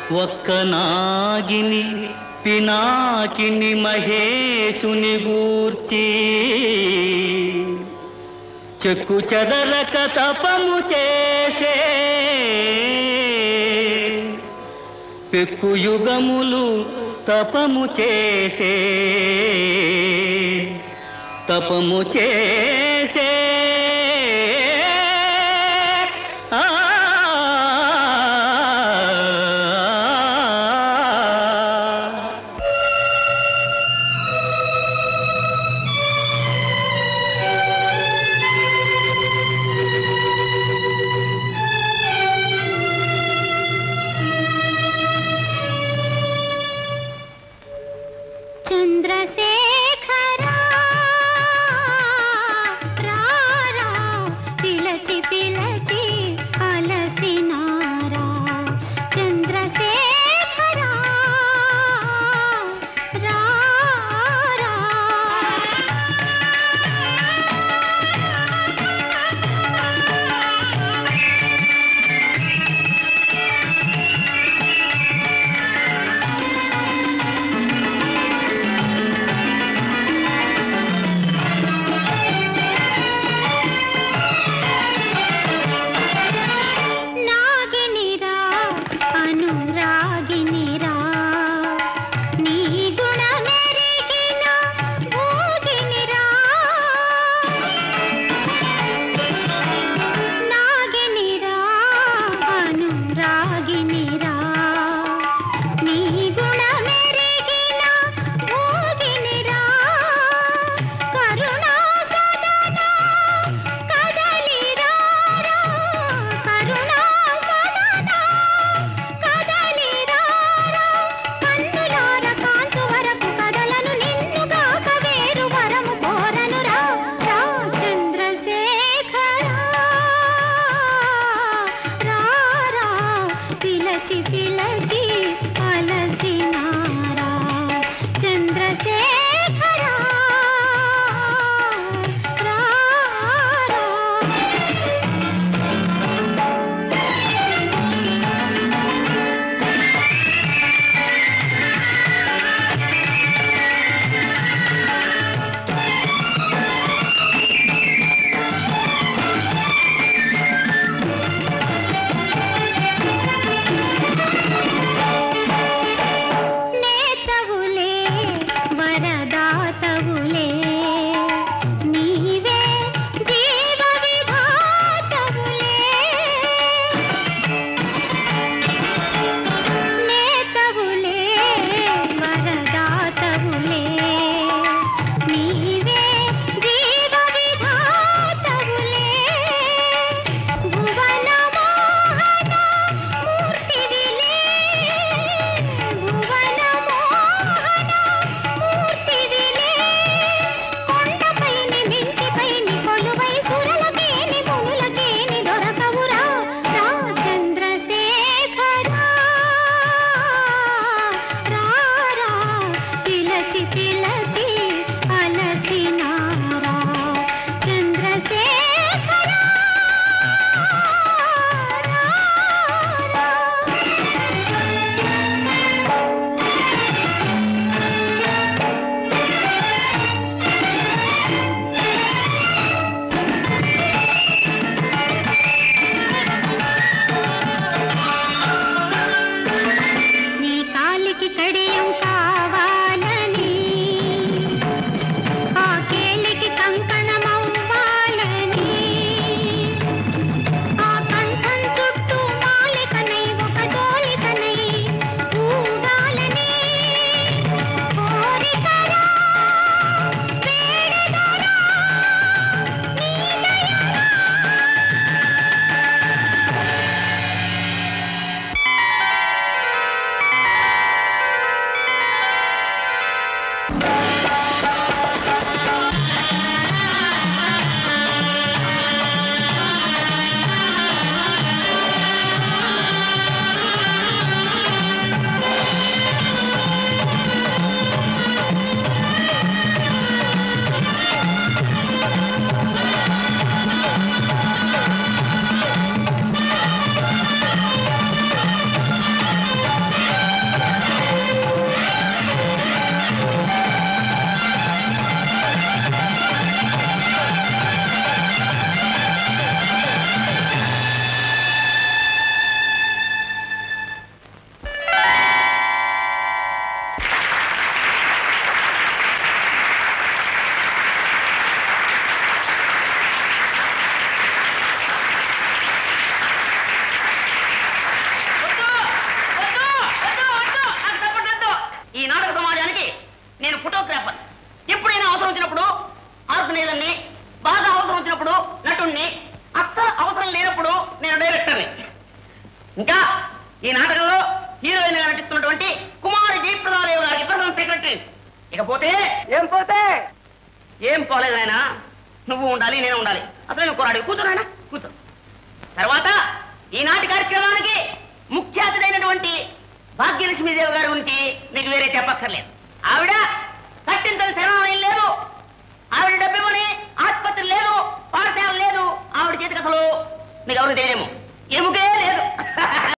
ఒక్క నాగిని పినాకిని మహేశుని గూర్చి చెక్కు చెదరక తపము చేసే పెక్కు యుగములు తపము చేసే తపము చేసే ఆ చంద్రశేఖరా ఇంకా ఈ నాటకంలో హీరోయిన్ గా నటిస్తున్నటువంటి కుమారి జయప్రదాదేవి గారికి ప్రథమ సెక్రటరీ ఇకపోతే ఏం పోతే ఏం పోలేదు ఆయన నువ్వు ఉండాలి నేను ఉండాలి అసలు నువ్వు కోరాడు కూర్చో నాయన కూర్చో తర్వాత ఈనాటి కార్యక్రమానికి ముఖ్య అతిథైనటువంటి భాగ్యలక్ష్మీదేవి గారి గురించి మీకు వేరే చెప్పక్కర్లేదు ఆవిడ కట్టింతలు శరణాలయం లేదు ఆవిడ డబ్బిమని ఆసుపత్రి లేదు పాఠశాల లేదు ఆవిడ చేతికి అసలు మీకు ఎవరు తెలియదేమో ఎముకే